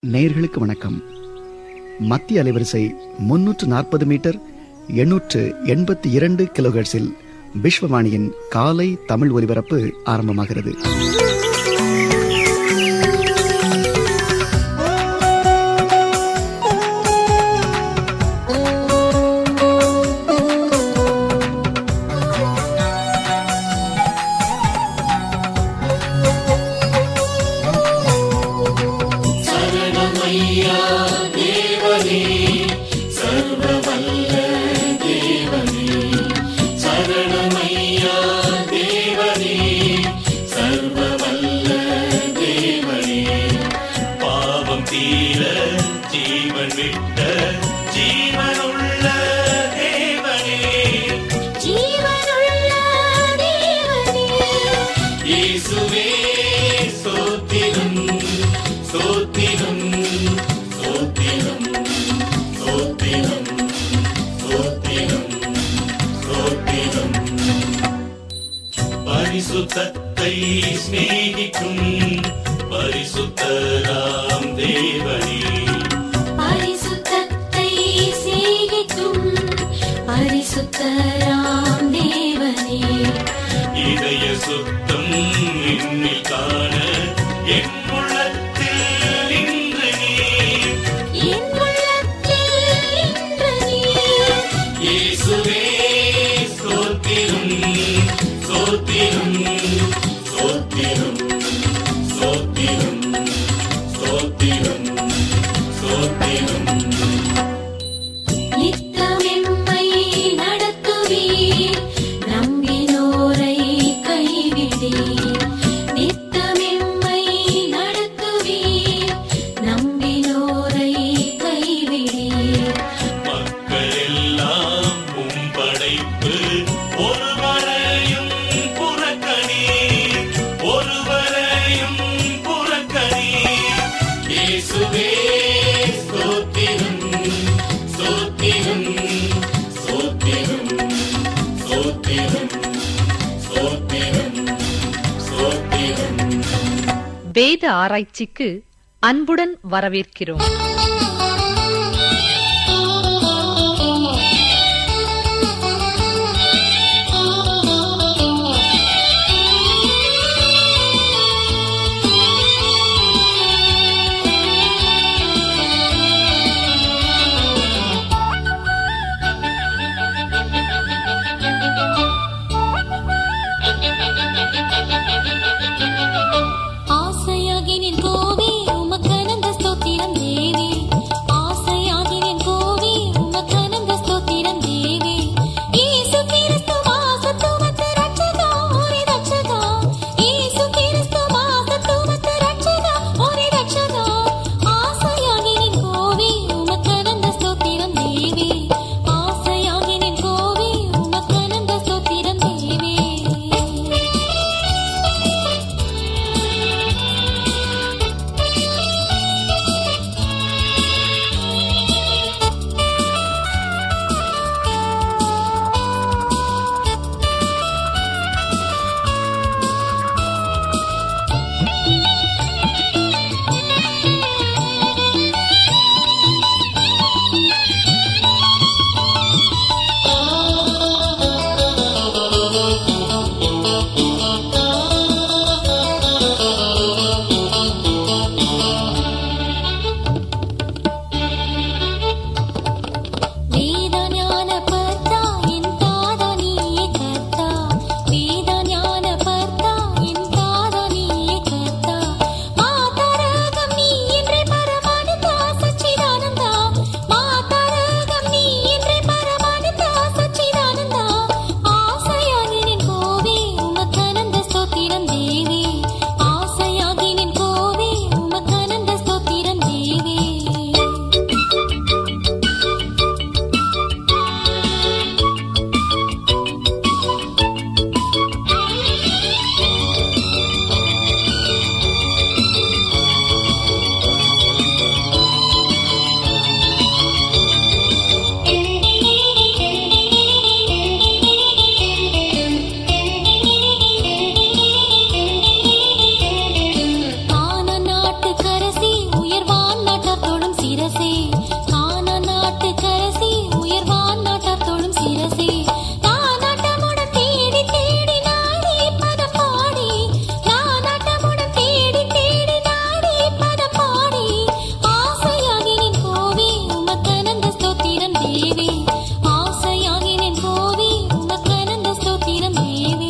நேயர்களுக்கு வணக்கம் மத்திய அலைவரிசை முன்னூற்று நாற்பது மீட்டர் எண்ணூற்று எண்பத்தி இரண்டு கிலோஹெர்ட்ஸில் விஸ்வவாணியின் காலை தமிழ் ஒலிபரப்பு ஆரம்பமாகிறது பாவம் தீர ஜீவன் விட்ட ஜீவனுள்ள தேவனே ஜீவனுள்ள தேவனே இயேசுவே சோத்திரம் சோத்திரம் சோத்திரம் சோத்திரம் சோத்திரம் சோத்திரம் பரிசுத்தத்தை சிநேகிக்கும் பரிசுத்தராம் தேவனே பரிசுத்தத்தை சேகிக்கும் பரிசுத்தராம் தேவனே இதய சுத்தம் என்னில் காண என் உள்ளத்தில் இன்று நீர் என் உள்ளத்தில் இன்று நீர் இயேசுவே ஸ்தோத்திரம் ஸ்தோத்திரம் ஸ்தோத்திரம் ஸ்தோத்திரம் ஸ்தோத்திரம் ஸ்தோத்திரம் நித்தமெம்மை நடத்துவீர் நம்பினோரை கைவிடீர் நித்தமெம்மை நடத்துவீர் நம்பினோரை கைவிடீர் மக்கள் எல்லாம் உம் படைப்பு ஒருவரையும் புறக்கணீர் ஒருவரையும் புறக்கணீர் இயேசுவே ஸ்தோத்திரம் ஸ்தோத்திரம் ஸ்தோத்திரம் ஸ்தோத்திரம் ஸ்தோத்திரம் ஸ்தோத்திரம் வேத ஆராய்ச்சிக்கு அன்புடன் வரவேற்கிறோம் ஆசையாகி நின் கோவி உமக்கனந்த ஸ்தோத்திரம் தேவி ஆசையாகி நின் கோவி உமக்கனந்த ஸ்தோத்திரம் தேவி இயேசு கிறிஸ்து வாசத்துவத்து ரட்சகா ஓரி ரட்சகா இயேசு கிறிஸ்து வாசத்துவத்து ரட்சகா ஓரி ரட்சகா ஆசையாகி நின் கோவி உமக்கனந்த ஸ்தோத்திரம் தேவி ஆசையாகி நின் கோவி உமக்கனந்த ஸ்தோத்திரம் தேவி கான நாட்டு கரசி உயர்வான் நாட்டார் தொழும் சிரசி நானாட்டமுடன் தேடி தேடி நாடி பதம் பாடி நானாட்டமுடன் தேடி தேடி நாடி பதம் பாடி ஆசையாகி நின் கோவி உமக்கனந்த ஸ்தோத்திரம் தேவி ஆசையாகி நின் கோவி உமக்கனந்த ஸ்தோத்திரம் தேவி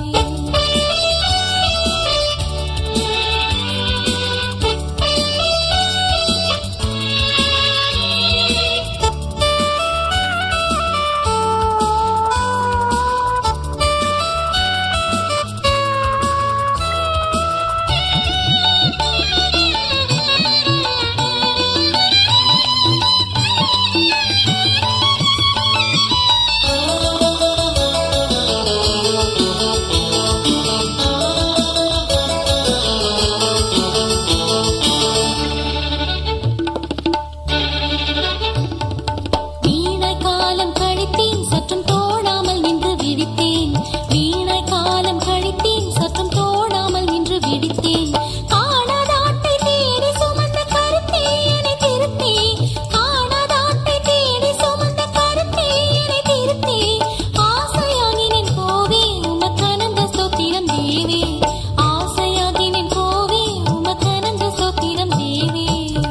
வீணாய் காலம் கழித்தேன் சற்றும் தோணாமல் நின்று விழித்தேன் வீணாய் காலம் கழித்தேன் சற்றும் தோணாமல் நின்று விழித்தேன் காணாதாட்டை தேடி சுமந்த கருத்தே என்னை திருத்தே காணாதாட்டை தேடி சுமந்த கருத்தே என்னை திருத்தே ஆசையாகி நின் கோவே உமக்கனந்த ஸ்தோத்திரம் தேவே ஆசையாகி நின் கோவே உமக்கனந்த ஸ்தோத்திரம் தேவே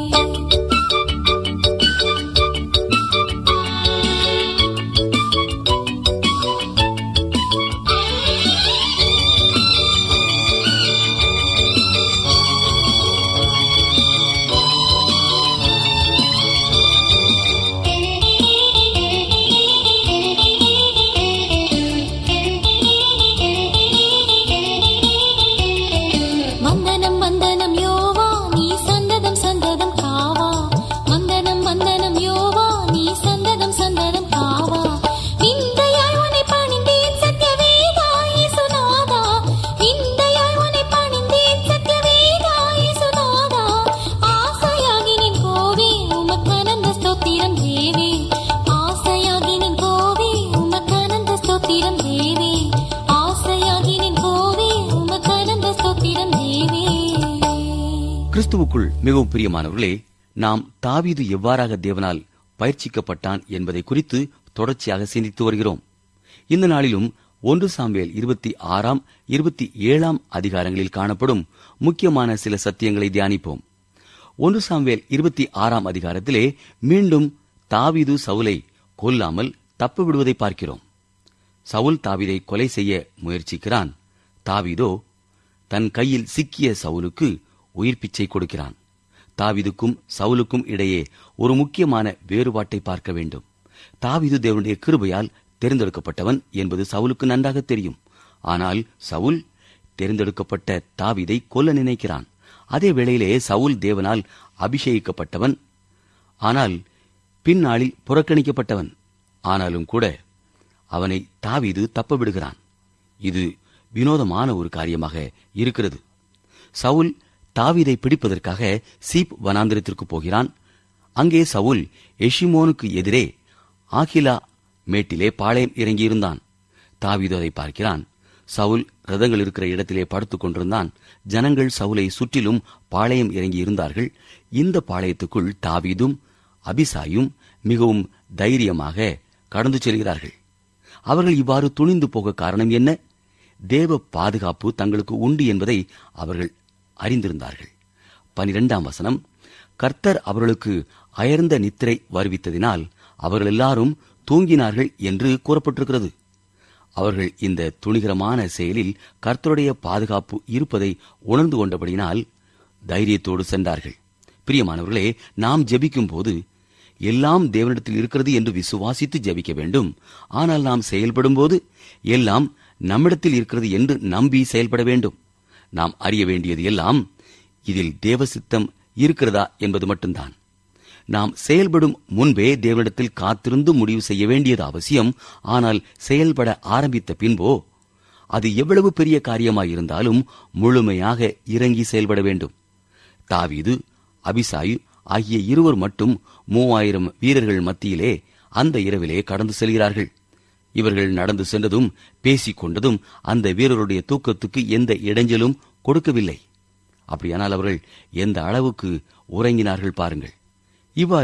வந்தனம் வந்தனம் யோவா நீ சந்ததம் சந்ததம் காவா வந்தனம் வந்தனம் யோவா நீ சந்ததம் சந்ததம் காவா விந்தையாய் உன்னை பணிந்தேன் சத்யவேதா இயேசுநாதா விந்தையாய் உன்னை பணிந்தேன் சத்யவேதா இயேசுநாதா ஆசையாகி நின் கோவே உமக்கனந்த ஸ்தோத்திரம் தேவே ஆசையாகி நின் கோவே உமக்கனந்த ஸ்தோத்திரம் தேவே ஆசையாகி நின் கோவே உமக்கனந்த ஸ்தோத்திரம் தேவே கிறிஸ்துவுக்குள் மிகவும் பிரியமானவர்களே நாம் தாவீது எவ்வாறாக தேவனால் பயிற்சிக்கப்பட்டான் என்பதை குறித்து தொடர்ச்சியாக சிந்தித்து வருகிறோம் இந்த நாளிலும் ஒன்று சாம்பேல் இருபத்தி ஆறாம் இருபத்தி ஏழாம் அதிகாரங்களில் காணப்படும் முக்கியமான சில சத்தியங்களை தியானிப்போம் ஒன்று சாம்பேல் இருபத்தி ஆறாம் அதிகாரத்திலே மீண்டும் தாவீது சவுலை கொல்லாமல் தப்பு விடுவதை பார்க்கிறோம் சவுல் தாவீதை கொலை செய்ய முயற்சிக்கிறான் தாவீதோ தன் கையில் சிக்கிய சவுலுக்கு உயிர் பிச்சை கொடுக்கிறான் தாவீதுக்கும் சவுலுக்கும் இடையே ஒரு முக்கியமான வேறுபாட்டை பார்க்க வேண்டும் தாவீது தேவனுடைய கிருபையால் தேர்ந்தெடுக்கப்பட்டவன் என்பது சவுலுக்கு நன்றாக தெரியும் ஆனால் சவுல் தேர்ந்தெடுக்கப்பட்ட தாவீதை கொல்ல நினைக்கிறான் அதே வேளையிலே சவுல் தேவனால் அபிஷேகிக்கப்பட்டவன் ஆனால் பின்னாளில் புறக்கணிக்கப்பட்டவன் ஆனாலும் கூட அவனை தாவீது தப்ப விடுகிறான் இது வினோதமான ஒரு காரியமாக இருக்கிறது சவுல் தாவீதை பிடிப்பதற்காக சீப் வனாந்திரத்திற்கு போகிறான் அங்கே சவுல் எஷிமோனுக்கு எதிரே ஆகிலா மேட்டிலே பாளையம் இறங்கியிருந்தான் தாவீது அதை பார்க்கிறான் சவுல் ரதங்கள் இருக்கிற இடத்திலே படுத்துக் கொண்டிருந்தான் ஜனங்கள் சவுலை சுற்றிலும் பாளையம் இறங்கி இருந்தார்கள் இந்த பாளையத்துக்குள் தாவீதும் அபிசாயும் மிகவும் தைரியமாக கடந்து செல்கிறார்கள் அவர்கள் இவ்வாறு துணிந்து போக காரணம் என்ன தேவ பாதுகாப்பு தங்களுக்கு உண்டு என்பதை அவர்கள் அறிந்திருந்தார்கள் பனிரெண்டாம் வசனம் கர்த்தர் அவர்களுக்கு அயர்ந்த நித்திரை வருவித்ததினால் அவர்கள் எல்லாரும் தூங்கினார்கள் என்று கூறப்பட்டிருக்கிறது அவர்கள் இந்த துணிகரமான செயலில் கர்த்தருடைய பாதுகாப்பு இருப்பதை உணர்ந்து கொண்டபடினால் தைரியத்தோடு சென்றார்கள் பிரியமானவர்களே நாம் ஜெபிக்கும் போது எல்லாம் தேவனிடத்தில் இருக்கிறது என்று விசுவாசித்து ஜெபிக்க வேண்டும் ஆனால் நாம் செயல்படும் போது எல்லாம் நம்மிடத்தில் இருக்கிறது என்று நம்பி செயல்பட வேண்டும் நாம் அறிய வேண்டியது எல்லாம் இதில் தேவ சித்தம் இருக்கிறதா என்பது மட்டும்தான் நாம் செயல்படும் முன்பே தேவனிடத்தில் காத்திருந்து முடிவு செய்ய வேண்டியது அவசியம் ஆனால் செயல்பட ஆரம்பித்த பின்போ அது எவ்வளவு பெரிய காரியமாயிருந்தாலும் முழுமையாக இறங்கி செயல்பட வேண்டும் தாவீது அபிசாயு ஆகிய இருவர் மட்டும் மூவாயிரம் வீரர்கள் மத்தியிலே அந்த இரவிலே கடந்து செல்கிறார்கள் இவர்கள் நடந்து சென்றதும் பேசிக் கொண்டதும் அந்த வீரருடைய தூக்கத்துக்கு எந்த இடைஞ்சலும் கொடுக்கவில்லை அப்படியானால் அவர்கள் எந்த அளவுக்கு உறங்கினார்கள் பாருங்கள் இவ்வாறு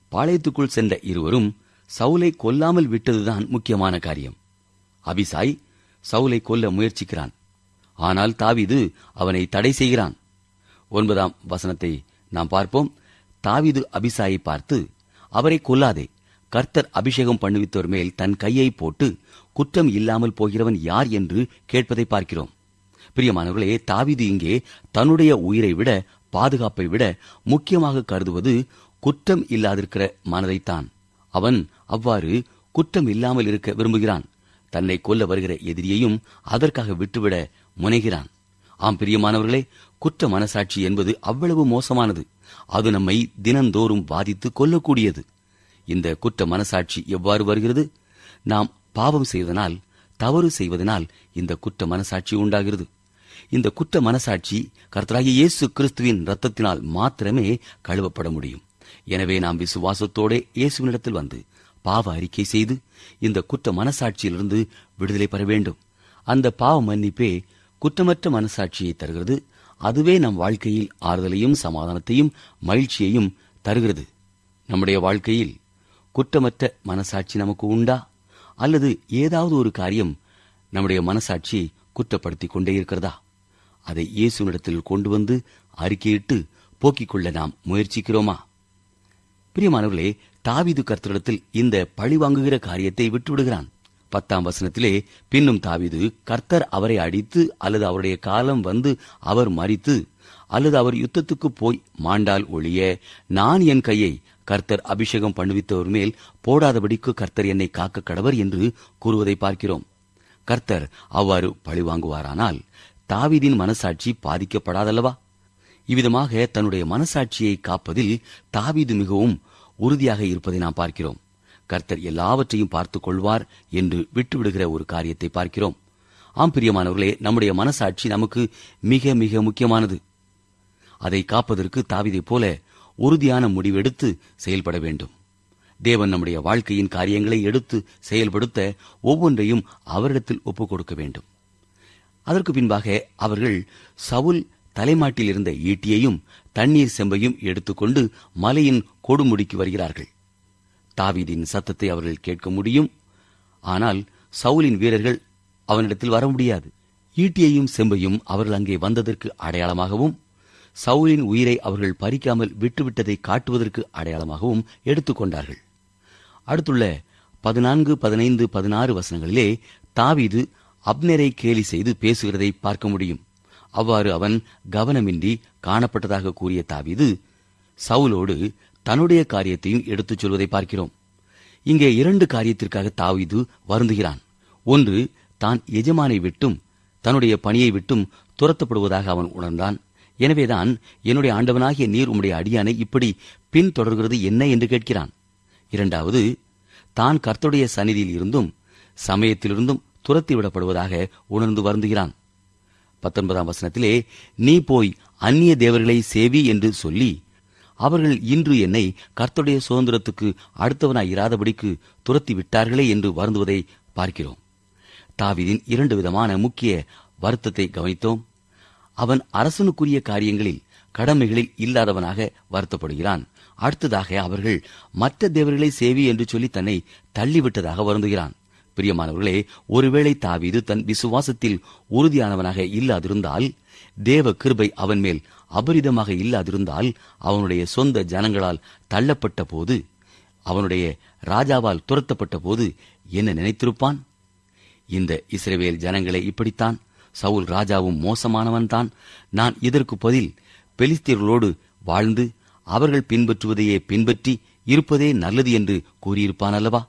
பாளையத்துக்குள் சென்ற இருவரும் சவுலை கொல்லாமல் விட்டதுதான் முக்கியமான காரியம் அபிசாய் சவுலை கொல்ல முயற்சிக்கிறான் ஆனால் தாவீது அவனை தடை செய்கிறான் ஒன்பதாம் வசனத்தை நாம் பார்ப்போம் தாவீது அபிசாயை பார்த்து அவரை கொல்லாதே கர்த்தர் அபிஷேகம் பண்ணுவித்தவர் மேல் தன் கையை போட்டு குற்றம் இல்லாமல் போகிறவன் யார் என்று கேட்பதை பார்க்கிறோம் பிரியமானவர்களே தாவீது இங்கே தன்னுடைய உயிரை விட பாதுகாப்பை விட முக்கியமாக கருதுவது குற்றம் இல்லாதிருக்கிற மனதைத்தான் அவன் அவ்வாறு குற்றம் இல்லாமல் இருக்க விரும்புகிறான் தன்னை கொல்ல வருகிற எதிரியையும் அதற்காக விட்டுவிட முனைகிறான் ஆம் பிரியமானவர்களே குற்ற மனசாட்சி என்பது அவ்வளவு மோசமானது அது நம்மை தினந்தோறும் பாதித்து கொல்லக்கூடியது இந்த குற்ற மனசாட்சி எவ்வாறு வருகிறது நாம் பாவம் செய்வதனால் தவறு செய்வதனால் இந்த குற்ற மனசாட்சி உண்டாகிறது இந்த குற்ற மனசாட்சி கர்த்தராகிய இயேசு கிறிஸ்துவின் ரத்தத்தினால் மாத்திரமே கழுவப்பட முடியும் எனவே நாம் விசுவாசத்தோட இயேசுவினிடத்தில் வந்து பாவ அறிக்கை செய்து இந்த குற்ற மனசாட்சியிலிருந்து விடுதலை பெற வேண்டும் அந்த பாவ மன்னிப்பே குற்றமற்ற மனசாட்சியை தருகிறது அதுவே நம் வாழ்க்கையில் ஆறுதலையும் சமாதானத்தையும் மகிழ்ச்சியையும் தருகிறது நம்முடைய வாழ்க்கையில் குற்றமற்ற மனசாட்சி நமக்கு உண்டா அல்லது ஏதாவது ஒரு காரியம் நம்முடைய மனசாட்சியை குற்றப்படுத்திக் கொண்டே இருக்கிறதா அதை இயேசுனிடத்தில் கொண்டு வந்து அறிக்கையிட்டு போக்கிக் கொள்ள நாம் முயற்சிக்கிறோமா பிரியமானவர்களே தாவீது கர்த்தரிடத்தில் இந்த பழி வாங்குகிற காரியத்தை விட்டுவிடுகிறான் பத்தாம் வசனத்திலே பின்னும் தாவீது கர்த்தர் அவரை அடித்து அல்லது அவருடைய காலம் வந்து அவர் மறித்து அல்லது அவர் யுத்தத்துக்கு போய் மாண்டால் ஒழிய நான் என் கையை கர்த்தர் அபிஷேகம் பண்ணுவித்தவர் மேல் போடாதபடிக்கு கர்த்தர் என்னை காக்க கடவர் என்று கூறுவதை பார்க்கிறோம் கர்த்தர் அவ்வாறு பழி வாங்குவாரானால் தாவீதின் மனசாட்சி பாதிக்கப்படாதல்லவா இவ்விதமாக தன்னுடைய மனசாட்சியை காப்பதில் தாவீது மிகவும் உறுதியாக இருப்பதை நாம் பார்க்கிறோம் கர்த்தர் எல்லாவற்றையும் பார்த்துக் கொள்வார் என்று விட்டுவிடுகிற ஒரு காரியத்தை பார்க்கிறோம் ஆம் பிரியமானவர்களே நம்முடைய மனசாட்சி நமக்கு மிக மிக முக்கியமானது அதை காப்பதற்கு தாவிதைப் போல உறுதியான முடிவெடுத்து செயல்பட வேண்டும் தேவன் நம்முடைய வாழ்க்கையின் காரியங்களை எடுத்து செயல்படுத்த ஒவ்வொன்றையும் அவரிடத்தில் ஒப்புக் கொடுக்க வேண்டும் அதற்கு பின்பாக அவர்கள் சவுல் தலைமாட்டில் இருந்த ஈட்டியையும் தண்ணீர் செம்பையும் எடுத்துக்கொண்டு மலையின் கொடுமுடிக்கு வருகிறார்கள் தாவீதின் சத்தத்தை அவர்கள் கேட்க முடியும் ஆனால் சவுலின் வீரர்கள் அவனிடத்தில் வர முடியாது ஈட்டியையும் செம்பையும் அவர்கள் அங்கே வந்ததற்கு அடையாளமாகவும் சவுலின் உயிரை அவர்கள் பறிக்காமல் விட்டுவிட்டதை காட்டுவதற்கு அடையாளமாகவும் எடுத்துக்கொண்டார்கள் அடுத்துள்ள பதினான்கு பதினைந்து பதினாறு வசனங்களிலே தாவீது அப்னரை கேலி செய்து பேசுகிறதை பார்க்க முடியும் அவ்வாறு அவன் கவனமின்றி காணப்பட்டதாக கூறிய தாவீது சவுலோடு தன்னுடைய காரியத்தையும் எடுத்துச் சொல்வதை பார்க்கிறோம் இங்கே இரண்டு காரியத்திற்காக தாவீது வருந்துகிறான் ஒன்று தான் எஜமானை விட்டும் தன்னுடைய பணியை விட்டும் துரத்தப்படுவதாக அவன் உணர்ந்தான் எனவேதான் என்னுடைய ஆண்டவனாகிய நீர் உம்முடைய அடியானை இப்படி பின்தொடர்கிறது என்ன என்று கேட்கிறான் இரண்டாவது தான் கர்த்தருடைய சந்நிதியில் இருந்தும் சமயத்திலிருந்தும் துரத்தி விடப்படுவதாக உணர்ந்து வருந்துகிறான் பத்தொன்பதாம் வசனத்திலே நீ போய் அந்நிய தேவர்களை சேவி என்று சொல்லி அவர்கள் இன்று என்னை கர்த்தருடைய சுதந்திரத்துக்கு அடுத்தவனாய் இராதபடிக்கு துரத்தி விட்டார்களே என்று வருந்துவதை பார்க்கிறோம் தாவீதின் இரண்டு விதமான முக்கிய வருத்தத்தை கவனித்தோம் அவன் அரசனுக்குரிய காரியங்களில் கடமைகளில் இல்லாதவனாக வருத்தப்படுகிறான் அடுத்ததாக அவர்கள் மற்ற தேவர்களை சேவி என்று சொல்லி தன்னை தள்ளிவிட்டதாக வருந்துகிறான் பிரியமானவர்களே ஒருவேளை தாவீது தன் விசுவாசத்தில் உறுதியானவனாக இல்லாதிருந்தால் தேவ கிருபை அவன் மேல் அபரிதமாக இல்லாதிருந்தால் அவனுடைய சொந்த ஜனங்களால் தள்ளப்பட்ட போது அவனுடைய ராஜாவால் துரத்தப்பட்ட போது என்ன நினைத்திருப்பான் இந்த இஸ்ரவேல் ஜனங்களை இப்படித்தான் சவுல் ராஜாவும் மோசமானவன்தான் நான் இதற்கு பதில் பெலிஸ்தீர்களோடு வாழ்ந்து அவர்கள் பின்பற்றுவதையே பின்பற்றி இருப்பதே நல்லது என்று கூறியிருப்பான் அல்லவா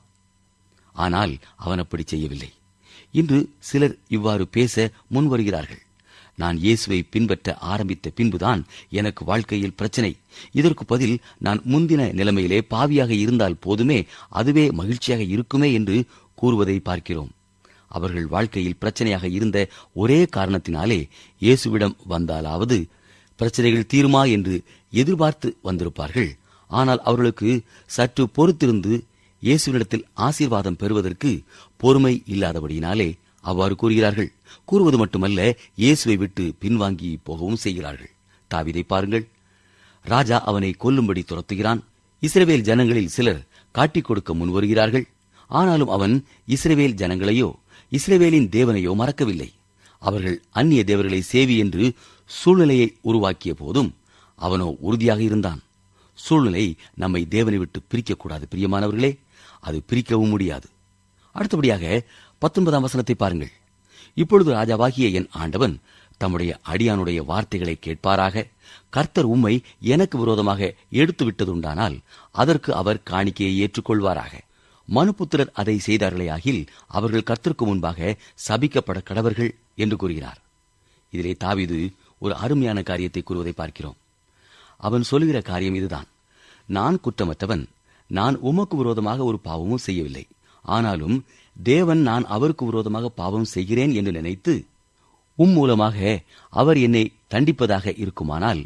ஆனால் அவன் அப்படி செய்யவில்லை இன்று சிலர் இவ்வாறு பேச முன்வருகிறார்கள் நான் இயேசுவை பின்பற்ற ஆரம்பித்த பின்புதான் எனக்கு வாழ்க்கையில் பிரச்சனை இதற்கு பதில் நான் முந்தின நிலைமையிலே பாவியாக இருந்தால் போதுமே அதுவே மகிழ்ச்சியாக இருக்குமே என்று கூறுவதை பார்க்கிறோம் அவர்கள் வாழ்க்கையில் பிரச்சனையாக இருந்த ஒரே காரணத்தினாலே இயேசுவிடம் வந்தாலாவது பிரச்சனைகள் தீருமா என்று எதிர்பார்த்து வந்திருப்பார்கள் ஆனால் அவர்களுக்கு சற்று பொறுத்திருந்து இயேசுவினிடத்தில் ஆசீர்வாதம் பெறுவதற்கு பொறுமை இல்லாதபடியினாலே அவ்வாறு கூறுகிறார்கள் கூறுவது மட்டுமல்ல இயேசுவை விட்டு பின்வாங்கி போகவும் செய்கிறார்கள் தாவிதை பாருங்கள் ராஜா அவனை கொல்லும்படி துரத்துகிறான் இஸ்ரவேல் ஜனங்களில் சிலர் காட்டிக் கொடுக்க முன்வருகிறார்கள் ஆனாலும் அவன் இஸ்ரவேல் ஜனங்களையோ இஸ்ரவேலின் தேவனையோ மறக்கவில்லை அவர்கள் அந்நிய தேவர்களை சேவி என்று சூழ்நிலையை உருவாக்கிய போதும் அவனோ உறுதியாக இருந்தான் சூழ்நிலை நம்மை தேவனை விட்டு பிரிக்கக்கூடாது பிரியமானவர்களே அது பிரிக்கவும் முடியாது அடுத்தபடியாக பத்தொன்பதாம் வசனத்தை பாருங்கள் இப்பொழுது ராஜாவாகிய என் ஆண்டவன் தம்முடைய அடியானுடைய வார்த்தைகளை கேட்பாராக கர்த்தர் உம்மை எனக்கு விரோதமாக எடுத்து விட்டதுண்டானால் அதற்கு அவர் காணிக்கையை ஏற்றுக்கொள்வாராக மனுபுத்திரர் அதை செய்தார்களேயாகில் அவர்கள் கர்த்தருக்கு முன்பாக சபிக்கப்பட கடவர்கள் என்று கூறுகிறார் இதிலே தாவீது ஒரு அருமையான காரியத்தை கூறுவதை பார்க்கிறோம் அவன் சொல்லுகிற காரியம் இதுதான் நான் குற்றமற்றவன் நான் உமக்கு விரோதமாக ஒரு பாவமும் செய்யவில்லை ஆனாலும் தேவன் நான் அவருக்கு விரோதமாக பாவம் செய்கிறேன் என்று நினைத்து உம் மூலமாக அவர் என்னை தண்டிப்பதாக இருக்குமானால்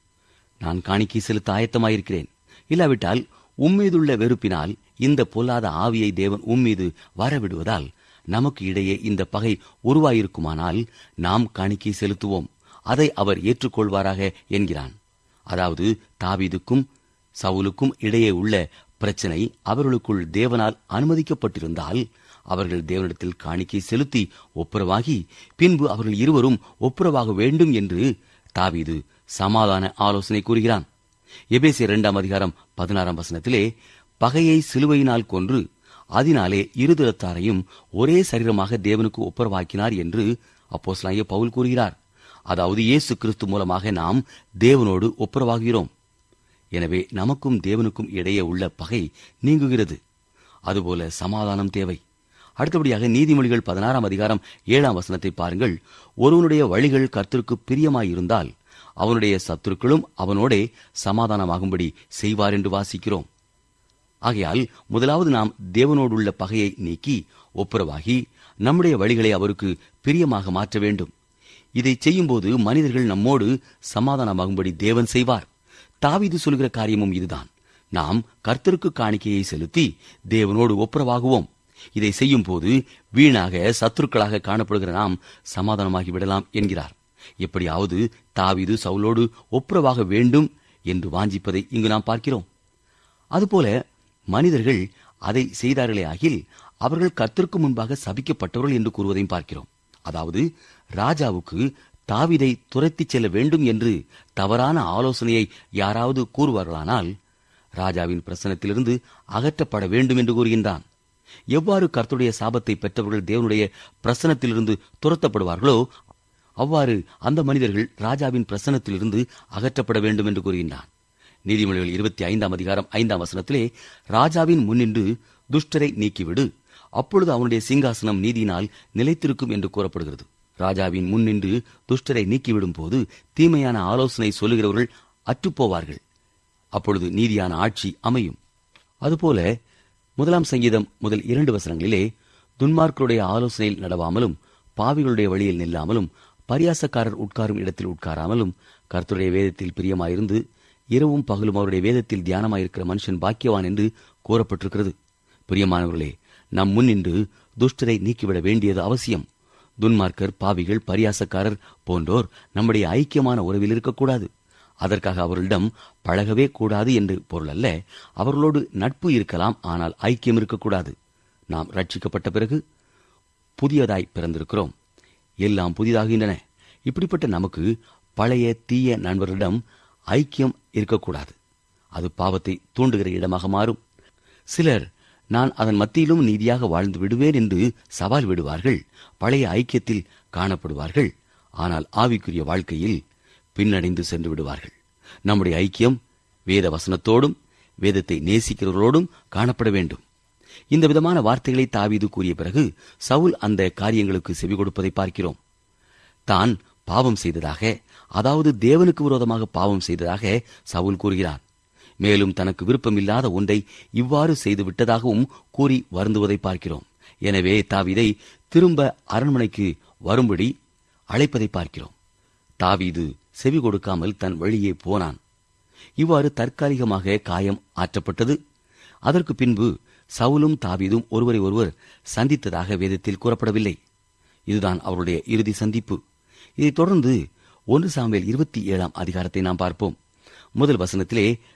நான் காணிக்கை செலுத்த ஆயத்தமாயிருக்கிறேன் இல்லாவிட்டால் உம்மீதுள்ள வெறுப்பினால் இந்த பொல்லாத ஆவியை தேவன் உம்மீது வரவிடுவதால் நமக்கு இடையே இந்த பகை உருவாயிருக்குமானால் நாம் காணிக்கை செலுத்துவோம் அதை அவர் ஏற்றுக்கொள்வாராக என்கிறான் அதாவது தாவீதுக்கும் சவுலுக்கும் இடையே உள்ள பிரச்சனை அவர்களுக்குள் தேவனால் அனுமதிக்கப்பட்டிருந்தால் அவர்கள் தேவனிடத்தில் காணிக்கை செலுத்தி ஒப்புரவாகி பின்பு அவர்கள் இருவரும் ஒப்புரவாக வேண்டும் என்று தாவீது சமாதான ஆலோசனை கூறுகிறான் எபேசிய இரண்டாம் அதிகாரம் பதினாறாம் வசனத்திலே பகையை சிலுவையினால் கொன்று அதனாலே இருதரத்தாரையும் ஒரே சரீரமாக தேவனுக்கு ஒப்புரவாக்கினார் என்று அப்போஸ்தலனாகிய பவுல் கூறுகிறார் அதாவது இயேசு கிறிஸ்து மூலமாக நாம் தேவனோடு ஒப்புரவாகிறோம் எனவே நமக்கும் தேவனுக்கும் இடையே உள்ள பகை நீங்குகிறது அதுபோல சமாதானம் தேவை அடுத்தபடியாக நீதிமொழிகள் பதினாறாம் அதிகாரம் ஏழாம் வசனத்தை பாருங்கள் ஒருவனுடைய வழிகள் கர்த்தருக்கு பிரியமாயிருந்தால் அவனுடைய சத்துருக்களும் அவனோடே சமாதானமாகும்படி செய்வார் என்று வாசிக்கிறோம் ஆகையால் முதலாவது நாம் தேவனோடுள்ள பகையை நீக்கி ஒப்புரவாகி நம்முடைய வழிகளை அவருக்கு பிரியமாக மாற்ற வேண்டும் இதை செய்யும்போது மனிதர்கள் நம்மோடு சமாதானமாகும்படி தேவன் செய்வார் தாவீது சொல்கிற காரியமும் இதுதான் நாம் கர்த்தருக்கு காணிக்கையை செலுத்தி தேவனோடு ஒப்புரவாகுவோம் இதை செய்யும் போது வீணாக சத்துருக்களாக காணப்படுகிற நாம் சமாதானமாகி விடலாம் என்கிறார் எப்படியாவது தாவீது சவுலோடு ஒப்புரவாக வேண்டும் என்று வாஞ்சிப்பதை இங்கு நாம் பார்க்கிறோம் அதுபோல மனிதர்கள் அதை செய்தார்களே ஆகில் அவர்கள் கர்த்தருக்கு முன்பாக சபிக்கப்பட்டவர்கள் என்று கூறுவதையும் பார்க்கிறோம் அதாவது ராஜாவுக்கு தாவிதை துரத்திச் செல்ல வேண்டும் என்று தவறான ஆலோசனையை யாராவது கூறுவார்களானால் ராஜாவின் பிரசனத்திலிருந்து அகற்றப்பட வேண்டும் என்று கூறுகின்றான் எவ்வாறு கர்த்தருடைய சாபத்தை பெற்றவர்கள் தேவனுடைய பிரசனத்திலிருந்து துரத்தப்படுவார்களோ அவ்வாறு அந்த மனிதர்கள் ராஜாவின் பிரசனத்திலிருந்து அகற்றப்பட வேண்டும் என்று கூறுகின்றான் நீதிமொழிகள் இருபத்தி ஐந்தாம் அதிகாரம் ஐந்தாம் வசனத்திலே ராஜாவின் முன்னின்று துஷ்டரை நீக்கிவிடு அப்பொழுது அவனுடைய சிங்காசனம் நீதியினால் நிலைத்திருக்கும் என்று கூறப்படுகிறது ராஜாவின் முன்னின்று துஷ்டரை நீக்கிவிடும் போது தீமையான ஆலோசனை சொல்லுகிறவர்கள் அற்றுப்போவார்கள் அப்பொழுது நீதியான ஆட்சி அமையும் அதுபோல முதலாம் சங்கீதம் முதல் இரண்டு வசனங்களிலே துன்மார்க்கருடைய ஆலோசனையில் நடவாமலும் பாவிகளுடைய வழியில் நில்லாமலும் பரியாசக்காரர் உட்காரும் இடத்தில் உட்காராமலும் கர்த்தருடைய வேதத்தில் பிரியமாயிருந்து இரவும் பகலும் அவருடைய வேதத்தில் தியானமாயிருக்கிற மனுஷன் பாக்கியவான் என்று கூறப்பட்டிருக்கிறது பிரியமானவர்களே நம் முன்னின்று துஷ்டரை நீக்கிவிட வேண்டியது அவசியம் துன்மார்க்கர் பாவிகள் பரியாசக்காரர் போன்றோர் நம்முடைய ஐக்கியமான உறவில் இருக்கக்கூடாது அதற்காக அவர்களிடம் பழகவே கூடாது என்று பொருள் அல்ல அவர்களோடு நட்பு இருக்கலாம் ஆனால் ஐக்கியம் இருக்கக்கூடாது நாம் ரட்சிக்கப்பட்ட பிறகு புதியதாய் பிறந்திருக்கிறோம் எல்லாம் புதிதாகின்றன இப்படிப்பட்ட நமக்கு பழைய தீய நண்பர்களிடம் ஐக்கியம் இருக்கக்கூடாது அது பாவத்தை தூண்டுகிற இடமாக மாறும் சிலர் நான் அதன் மத்தியிலும் நீதியாக வாழ்ந்து விடுவேன் என்று சவால் விடுவார்கள் பழைய ஐக்கியத்தில் காணப்படுவார்கள் ஆனால் ஆவிக்குரிய வாழ்க்கையில் பின்னடைந்து சென்று விடுவார்கள் நம்முடைய ஐக்கியம் வேத வசனத்தோடும் வேதத்தை நேசிக்கிறவர்களோடும் காணப்பட வேண்டும் இந்த விதமான வார்த்தைகளை தாவீது கூறிய பிறகு சவுல் அந்த காரியங்களுக்கு செவி கொடுப்பதை பார்க்கிறோம் தான் பாவம் செய்ததாக அதாவது தேவனுக்கு விரோதமாக பாவம் செய்ததாக சவுல் கூறுகிறான் மேலும் தனக்கு விருப்பமில்லாத ஒன்றை இவ்வாறு செய்து விட்டதாகவும் கூறி வருந்துவதை பார்க்கிறோம் எனவே தாவீதை திரும்ப அரண்மனைக்கு வரும்படி அழைப்பதை பார்க்கிறோம் தாவீது செவி கொடுக்காமல் தன் வழியே போனான் இவ்வாறு தற்காலிகமாக காயம் ஆற்றப்பட்டது அதற்கு பின்பு சவுலும் தாவீதும் ஒருவரை ஒருவர் சந்தித்ததாக வேதத்தில் கூறப்படவில்லை இதுதான் அவருடைய இறுதி சந்திப்பு இதைத் தொடர்ந்து ஒன்று சாமுவேல் இருபத்தி ஏழாம் அதிகாரத்தை நாம் பார்ப்போம் முதல் வசனத்திலே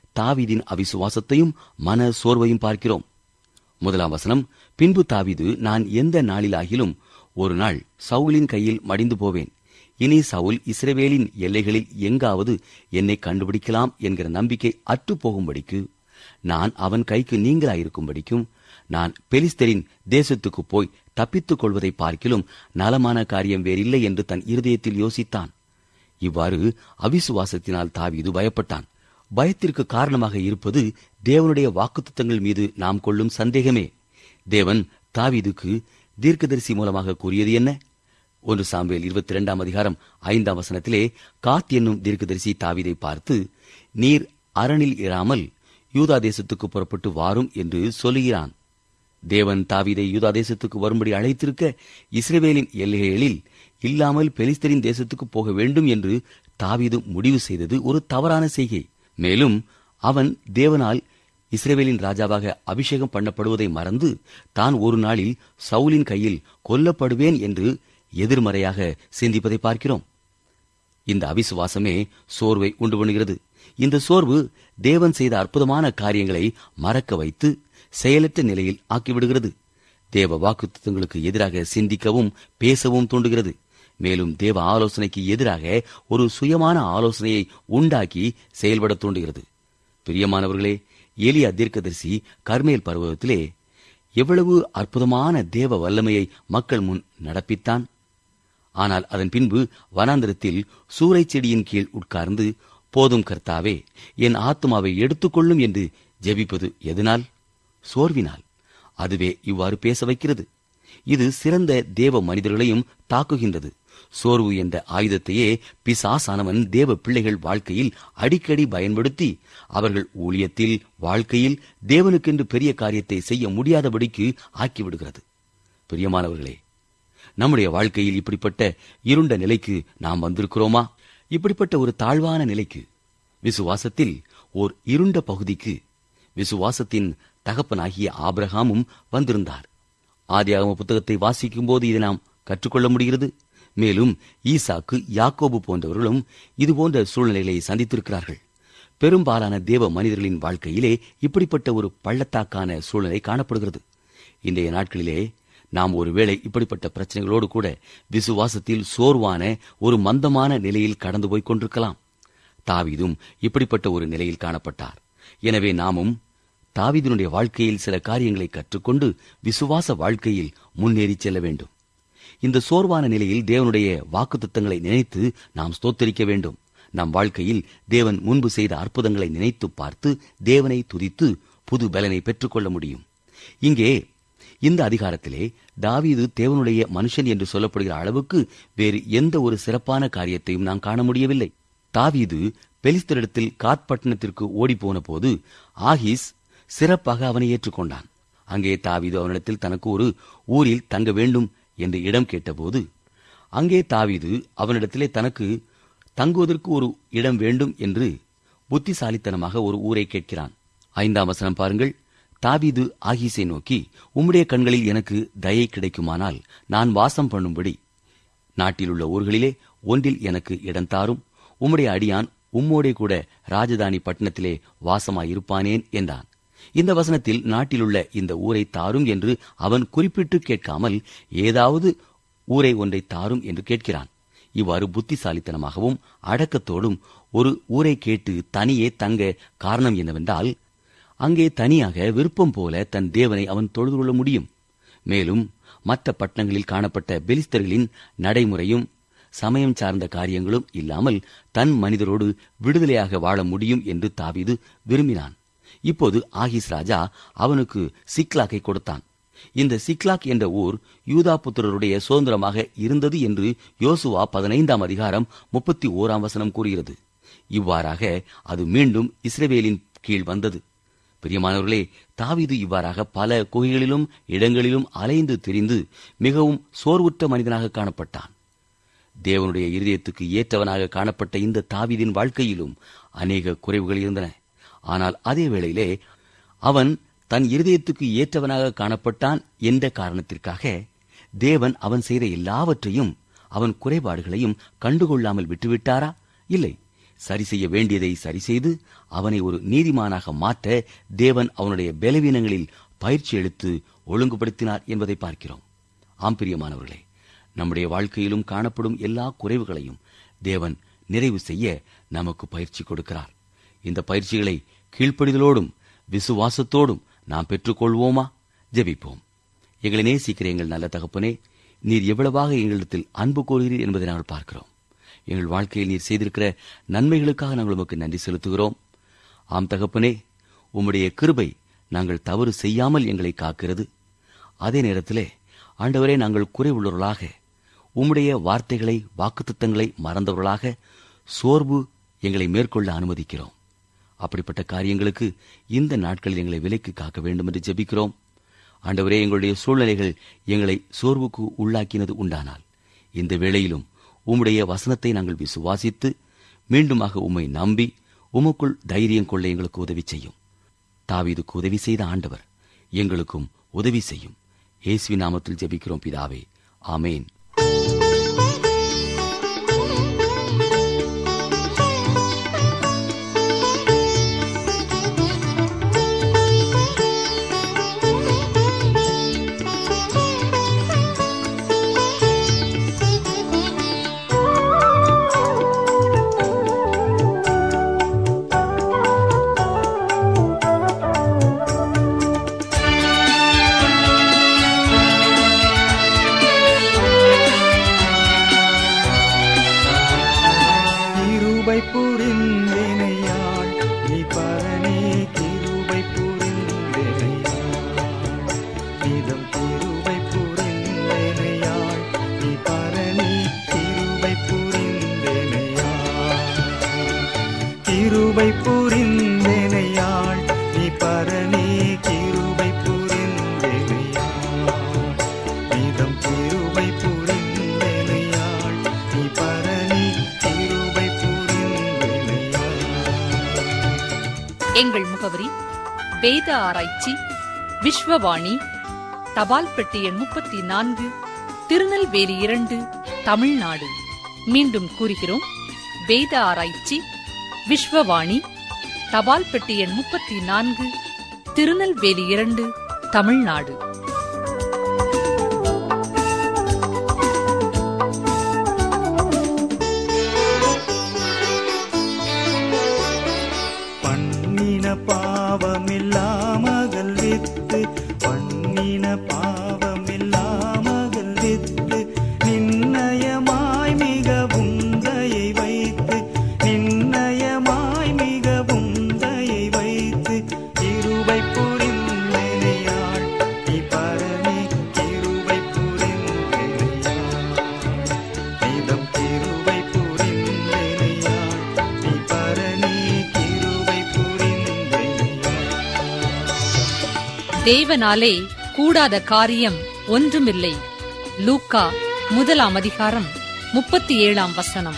தாவீதின் அவிசுவாசத்தையும் மன சோர்வையும் பார்க்கிறோம் முதலாம் வசனம் பின்பு தாவீது நான் எந்த நாளிலாகிலும் ஒரு நாள் சவுலின் கையில் மடிந்து போவேன் இனி சவுல் இஸ்ரவேலின் எல்லைகளில் எங்காவது என்னை கண்டுபிடிக்கலாம் என்கிற நம்பிக்கை அற்று போகும்படிக்கு நான் அவன் கைக்கு நீங்களாயிருக்கும்படிக்கும் நான் பெலிஸ்தரின் தேசத்துக்கு போய் தப்பித்துக் கொள்வதை பார்க்கிலும் நலமான காரியம் வேறில்லை என்று தன் இருதயத்தில் யோசித்தான் இவ்வாறு அவிசுவாசத்தினால் தாவீது பயப்பட்டான் பயத்திற்கு காரணமாக இருப்பது தேவனுடைய வாக்குத்தத்தங்கள் மீது நாம் கொள்ளும் சந்தேகமே தேவன் தாவீதுக்கு தீர்க்கதரிசி மூலமாக கூறியது என்ன ஒன்று சாம்பேல் இருபத்தி இரண்டாம் அதிகாரம் ஐந்தாம் வசனத்திலே காத் என்னும் தீர்க்கதரிசி தாவீதை பார்த்து நீர் அரணில் இராமல் யூதா தேசத்துக்கு புறப்பட்டு வாரும் என்று சொல்லுகிறான் தேவன் தாவீதை யூதா தேசத்துக்கு வரும்படி அழைத்திருக்க இஸ்ரவேலின் எல்லைகளில் இல்லாமல் பெலிஸ்தரின் தேசத்துக்கு போக வேண்டும் என்று தாவீது முடிவு செய்தது ஒரு தவறான செய்கை மேலும் அவன் தேவனால் இஸ்ரவேலின் ராஜாவாக அபிஷேகம் பண்ணப்படுவதை மறந்து தான் ஒரு நாளில் சவுலின் கையில் கொல்லப்படுவேன் என்று எதிர்மறையாக சிந்திப்பதை பார்க்கிறோம் இந்த அவிசுவாசமே சோர்வை உண்டு பண்ணுகிறது இந்த சோர்வு தேவன் செய்த அற்புதமான காரியங்களை மறக்க வைத்து செயலற்ற நிலையில் ஆக்கிவிடுகிறது தேவ வாக்குத்தங்களுக்கு எதிராக சிந்திக்கவும் பேசவும் தூண்டுகிறது மேலும் தேவ ஆலோசனைக்கு எதிராக ஒரு சுயமான ஆலோசனையை உண்டாக்கி செயல்பட தூண்டுகிறது பிரியமானவர்களே ஏலியா தீர்க்கதரிசி கர்மேல் பருவத்திலே எவ்வளவு அற்புதமான தேவ வல்லமையை மக்கள் முன் நடப்பித்தான் ஆனால் அதன் பின்பு வனாந்திரத்தில் சூறைச் செடியின் கீழ் உட்கார்ந்து போதும் கர்த்தாவே என் ஆத்துமாவை எடுத்துக்கொள்ளும் என்று ஜெபிப்பது எதனால் சோர்வினால் அதுவே இவ்வாறு பேச வைக்கிறது இது சிறந்த தேவ மனிதர்களையும் தாக்குகின்றது சோர்வு என்ற ஆயுதத்தையே பிசாசானவன் தேவ பிள்ளைகள் வாழ்க்கையில் அடிக்கடி பயன்படுத்தி அவர்கள் ஊழியத்தில் வாழ்க்கையில் தேவனுக்கென்று பெரிய காரியத்தை செய்ய முடியாதபடிக்கு ஆக்கிவிடுகிறது பிரியமானவர்களே நம்முடைய வாழ்க்கையில் இப்படிப்பட்ட இருண்ட நிலைக்கு நாம் வந்திருக்கிறோமா இப்படிப்பட்ட ஒரு தாழ்வான நிலைக்கு விசுவாசத்தில் ஓர் இருண்ட பகுதிக்கு விசுவாசத்தின் தகப்பனாகிய ஆபிரகாமும் வந்திருந்தார் ஆதியாகம புத்தகத்தை வாசிக்கும் போது இதை நாம் கற்றுக்கொள்ள முடிகிறது மேலும் ஈசாக்கு யாக்கோபு போன்றவர்களும் இதுபோன்ற சூழ்நிலைகளை சந்தித்திருக்கிறார்கள் பெரும்பாலான தேவ மனிதர்களின் வாழ்க்கையிலே இப்படிப்பட்ட ஒரு பள்ளத்தாக்கான சூழ்நிலை காணப்படுகிறது இன்றைய நாட்களிலே நாம் ஒருவேளை இப்படிப்பட்ட பிரச்சனைகளோடு கூட விசுவாசத்தில் சோர்வான ஒரு மந்தமான நிலையில் கடந்து போய்க் கொண்டிருக்கலாம் தாவீதும் இப்படிப்பட்ட ஒரு நிலையில் காணப்பட்டார் எனவே நாமும் தாவீதினுடைய வாழ்க்கையில் சில காரியங்களை கற்றுக்கொண்டு விசுவாச வாழ்க்கையில் முன்னேறி செல்ல வேண்டும் இந்த சோர்வான நிலையில் தேவனுடைய வாக்குத்தத்தங்களை நினைத்து நாம் ஸ்தோத்தரிக்க வேண்டும் நம் வாழ்க்கையில் தேவன் முன்பு செய்த அற்புதங்களை நினைத்து பார்த்து தேவனை துதித்து புது பலனை பெற்றுக்கொள்ள முடியும் இங்கே இந்த அதிகாரத்திலே தாவீது தேவனுடைய மனுஷன் என்று சொல்லப்படுகிற அளவுக்கு வேறு எந்த ஒரு சிறப்பான காரியத்தையும் நாம் காண முடியவில்லை தாவீது பெலிஸ்தரிடத்தில் காத்பட்டணத்திற்கு ஓடிப்போன போது ஆகிஸ் சிறப்பாக அவனை ஏற்றுக்கொண்டான் அங்கே தாவீது அவனிடத்தில் தனக்கு ஒரு ஊரில் தங்க வேண்டும் என்று இடம் கேட்டபோது அங்கே தாவீது அவனிடத்திலே தனக்கு தங்குவதற்கு ஒரு இடம் வேண்டும் என்று புத்திசாலித்தனமாக ஒரு ஊரை கேட்கிறான் ஐந்தாம் வசனம் பாருங்கள் தாவீது ஆகீஸை நோக்கி உம்முடைய கண்களில் எனக்கு தயை கிடைக்குமானால் நான் வாசம் பண்ணும்படி நாட்டிலுள்ள ஊர்களிலே ஒன்றில் எனக்கு இடம் தாரும் உம்முடைய அடியான் உம்மோடே கூட ராஜதானி பட்டணத்திலே வாசமாயிருப்பானேன் என்றான் இந்த வசனத்தில் நாட்டிலுள்ள இந்த ஊரை தாரும் என்று அவன் குறிப்பிட்டு கேட்காமல் ஏதாவது ஊரை ஒன்றை தாரும் என்று கேட்கிறான் இவ்வாறு புத்திசாலித்தனமாகவும் அடக்கத்தோடும் ஒரு ஊரை கேட்டு தனியே தங்க காரணம் என்னவென்றால் அங்கே தனியாக விருப்பம் போல தன் தேவனை அவன் தொழுது கொள்ள முடியும் மேலும் மற்ற பட்டணங்களில் காணப்பட்ட பெலிஸ்தர்களின் நடைமுறையும் சமயம் சார்ந்த காரியங்களும் இல்லாமல் தன் மனிதரோடு விடுதலையாக வாழ முடியும் என்று தாவீது விரும்பினான் இப்போது ஆகிஸ் ராஜா அவனுக்கு சிக்லாக்கை கொடுத்தான் இந்த சிக்லாக் என்ற ஊர் யூதா புத்திரருடைய சுதந்திரமாக இருந்தது என்று யோசுவா பதினைந்தாம் அதிகாரம் முப்பத்தி ஓராம் வசனம் கூறுகிறது இவ்வாறாக அது மீண்டும் இஸ்ரவேலின் கீழ் வந்தது பிரியமானவர்களே தாவீது இவ்வாறாக பல குகைகளிலும் இடங்களிலும் அலைந்து திரிந்து மிகவும் சோர்வுற்ற மனிதனாக காணப்பட்டான் தேவனுடைய இருதயத்துக்கு ஏற்றவனாக காணப்பட்ட இந்த தாவீதின் வாழ்க்கையிலும் அநேக குறைவுகள் இருந்தன ஆனால் அதே வேளையிலே அவன் தன் இருதயத்துக்கு ஏற்றவனாக காணப்பட்டான் என்ற காரணத்திற்காக தேவன் அவன் செய்த எல்லாவற்றையும் அவன் குறைபாடுகளையும் கண்டுகொள்ளாமல் விட்டுவிட்டாரா இல்லை சரி செய்ய வேண்டியதை சரி செய்து அவனை ஒரு நீதிமானாக மாற்ற தேவன் அவனுடைய பலவீனங்களில் பயிற்சி எடுத்து ஒழுங்குபடுத்தினார் என்பதை பார்க்கிறோம் ஆம் பிரியமானவர்களே நம்முடைய வாழ்க்கையிலும் காணப்படும் எல்லா குறைவுகளையும் தேவன் நிறைவு செய்ய நமக்கு பயிற்சி கொடுக்கிறார் இந்த பயிற்சிகளை கீழ்ப்படிதலோடும் விசுவாசத்தோடும் நாம் பெற்றுக்கொள்வோமா ஜெபிப்போம் எங்களை நேசிக்கிற எங்கள் நல்ல தகப்பனே நீர் எவ்வளவாக எங்களிடத்தில் அன்பு கோருகிறீர் என்பதை நாங்கள் பார்க்கிறோம் எங்கள் வாழ்க்கையில் நீர் செய்திருக்கிற நன்மைகளுக்காக நாங்கள் உமக்கு நன்றி செலுத்துகிறோம் ஆம் தகப்பனே உம்முடைய கிருபை நாங்கள் தவறு செய்யாமல் எங்களை காக்கிறது அதே நேரத்திலே ஆண்டவரே நாங்கள் குறைவுள்ளவர்களாக உம்முடைய வார்த்தைகளை வாக்குத்தத்தங்களை மறந்தவர்களாக சோர்வு எங்களை மேற்கொள்ள அனுமதிக்கிறோம் அப்படிப்பட்ட காரியங்களுக்கு இந்த நாட்களில் எங்களை விலைக்கு காக்க வேண்டும் என்று ஜெபிக்கிறோம் ஆண்டவரே எங்களுடைய சூழ்நிலைகள் எங்களை சோர்வுக்கு உள்ளாக்கினது உண்டானால் இந்த வேளையிலும் உம்முடைய வசனத்தை நாங்கள் விசுவாசித்து மீண்டுமாக உம்மை நம்பி உமக்குள் தைரியம் கொள்ள எங்களுக்கு உதவி செய்யும் தாவீதுக்கு உதவி செய்த ஆண்டவர் எங்களுக்கும் உதவி செய்யும் இயேசுவி நாமத்தில் ஜெபிக்கிறோம் பிதாவே ஆமேன் கிருபை புரிந்தெனையாள் நீ பரணி கிருபை புரிந்தெனையாள் நிதம் கிருபை புரிந்தெனையாள் நீ பரணி கிருபை புரிந்தெனையாள் கிருபை புரிந்தெனையாள் நீ பரணி கிருபை புரிந்தெனையாள் நிதம் கிருபை புரிந்தெனையாள் நீ பரணி கிருபை புரிந்தெனையாள் எங்கள் முகவரி வேத ஆராய்ச்சி விஸ்வவாணி தபால் பெட்டி எண் முப்பத்தி நான்கு திருநெல்வேலி இரண்டு தமிழ்நாடு மீண்டும் கூறுகிறோம் வேத ஆராய்ச்சி விஸ்வவாணி தபால் பெட்டி எண் முப்பத்தி நான்கு திருநெல்வேலி இரண்டு தமிழ்நாடு பண்ணின பாவமில்லாமகள் வித்து பண்ணின பாவமில்லாமகள் வித்து நின்னயமாய் மிகவும் தயை வைத்து நின்னயமாய் மிகவும் தயை வைத்து இருவை புரிந்தெனையாள் நீ பரணி இருவை புரிந்தெனையாள் நிதம் கிருபை புரிந்தெனையாள் நீ பரணி கிருபை புரிந்தெனையாள் தேவனாலே கூடாத காரியம் ஒன்றுமில்லை லூக்கா முதலாம் அதிகாரம் முப்பத்தி ஏழாம் வசனம்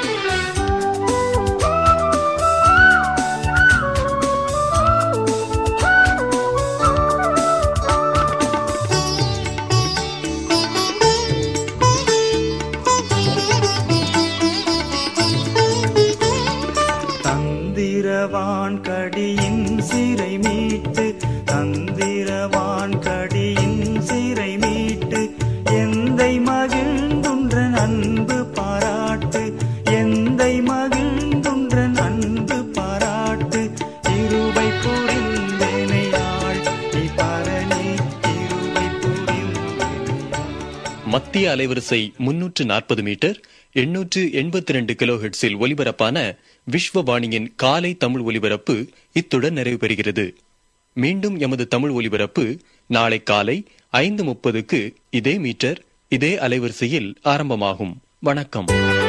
தந்திரவான் கடியின் சிறை மீட்டு தந்திரவான் கடியின் சிறை மீட்டு எந்தை மகிழ்ந்துன்றன் அன்பு பாராட்டு எந்தை மகிழ்ந்துன்றன் அன்பு பாராட்டு இருவை புரிந்தேனையாள் நீ பரணி இருவை புரிந்தேனையாள் மத்திய அலைவரிசை முன்னூற்று நாற்பது மீட்டர் எண்ணூற்று எண்பத்தி ரெண்டு கிலோஹெட்ஸில் ஒலிபரப்பான விஸ்வவாணியின் காலை தமிழ் ஒலிபரப்பு இத்துடன் நிறைவு பெறுகிறது மீண்டும் எமது தமிழ் ஒலிபரப்பு நாளை காலை ஐந்து முப்பதுக்கு இதே மீட்டர் இதே அலைவரிசையில் ஆரம்பமாகும் வணக்கம்